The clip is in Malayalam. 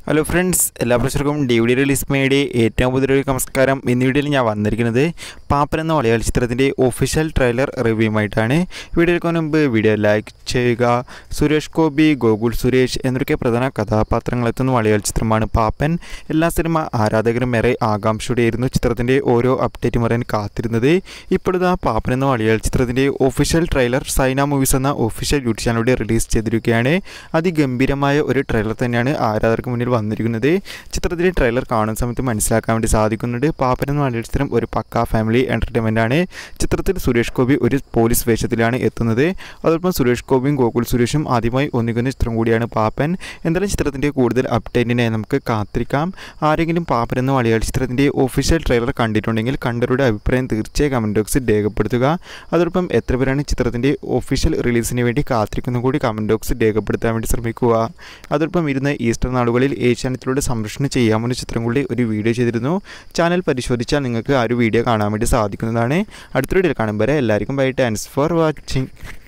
ഹലോ ഫ്രണ്ട്സ് എല്ലാ പ്രേക്ഷകർക്കും ഡി വി ഡി റിലീസ് മേയുടെ ഏറ്റവും പുതിയൊരു നമസ്കാരം ഇന്ന് വീഡിയോയിൽ ഞാൻ വന്നിരിക്കുന്നത് പാപ്പൻ എന്ന മലയാള ചിത്രത്തിൻ്റെ ഒഫീഷ്യൽ ട്രെയിലർ റിവ്യൂമായിട്ടാണ് വീഡിയോയ്ക്ക് മുൻപ് വീഡിയോ ലൈക്ക് ചെയ്യുക സുരേഷ് ഗോപി ഗോകുൽ സുരേഷ് എന്നൊക്കെ പ്രധാന കഥാപാത്രങ്ങളെത്തുന്ന മലയാള ചിത്രമാണ് പാപ്പൻ എല്ലാ സിനിമ ആരാധകരും ഏറെ ആകാംക്ഷയോടെയായിരുന്നു ചിത്രത്തിൻ്റെ ഓരോ അപ്ഡേറ്റും പറയാൻ കാത്തിരുന്നത് ഇപ്പോഴത്തെ പാപ്പൻ എന്ന മലയാള ചിത്രത്തിൻ്റെ ഒഫീഷ്യൽ ട്രെയിലർ സൈന മൂവീസ് എന്ന ഒഫീഷ്യൽ യൂട്യൂബ് ചാനലിലൂടെ റിലീസ് ചെയ്തിരിക്കുകയാണ് അതിഗംഭീരമായ ഒരു ട്രെയിലർ തന്നെയാണ് ആരാധകർക്ക് മുന്നിൽ വന്നിരിക്കുന്നത് ചിത്രത്തിലെ ട്രെയിലർ കാണുന്ന സമയത്ത് മനസ്സിലാക്കാൻ വേണ്ടി സാധിക്കുന്നുണ്ട് പാപ്പൻ എന്ന മലയാള ചിത്രം ഒരു പക്ക ഫാമിലി എൻ്റർടൈൻമെൻ്റ് ആണ് ചിത്രത്തിൽ സുരേഷ് ഗോപി ഒരു പോലീസ് വേഷത്തിലാണ് എത്തുന്നത് അതോടൊപ്പം സുരേഷ് ഗോപിയും ഗോകുൽ സുരേഷും ആദ്യമായി ഒന്നിക്കുന്ന ചിത്രം കൂടിയാണ് പാപ്പൻ എന്തായാലും ചിത്രത്തിൻ്റെ കൂടുതൽ അപ്ഡേറ്റിനെ നമുക്ക് കാത്തിരിക്കാം ആരെങ്കിലും പാപ്പൻ എന്ന മലയാള ചിത്രത്തിൻ്റെ ഒഫീഷ്യൽ ട്രെയിലർ കണ്ടിട്ടുണ്ടെങ്കിൽ കണ്ടവരുടെ അഭിപ്രായം തീർച്ചയായും കമൻറ്റ് ബോക്സിൽ രേഖപ്പെടുത്തുക അതോടൊപ്പം എത്ര പേരാണ് ചിത്രത്തിൻ്റെ ഒഫീഷ്യൽ റിലീസിന് വേണ്ടി കാത്തിരിക്കുന്ന കൂടി കമൻറ്റ് ബോക്സിൽ രേഖപ്പെടുത്താൻ വേണ്ടി ശ്രമിക്കുക അതോടൊപ്പം ഇരുന്ന ഈസ്റ്റർ നാളുകളിൽ ഏഷ്യാനെറ്റിലൂടെ സംരക്ഷണം ചെയ്യാമെന്ന ചിത്രം കൂടി ഒരു വീഡിയോ ചെയ്തിരുന്നു ചാനൽ പരിശോധിച്ചാൽ നിങ്ങൾക്ക് ആ ഒരു വീഡിയോ കാണാൻ വേണ്ടി സാധിക്കുന്നതാണ് അടുത്തൊരു വീഡിയോ കാണുമ്പോൾ എല്ലാവർക്കും ബൈ താങ്ക്സ് ഫോർ വാച്ചിങ്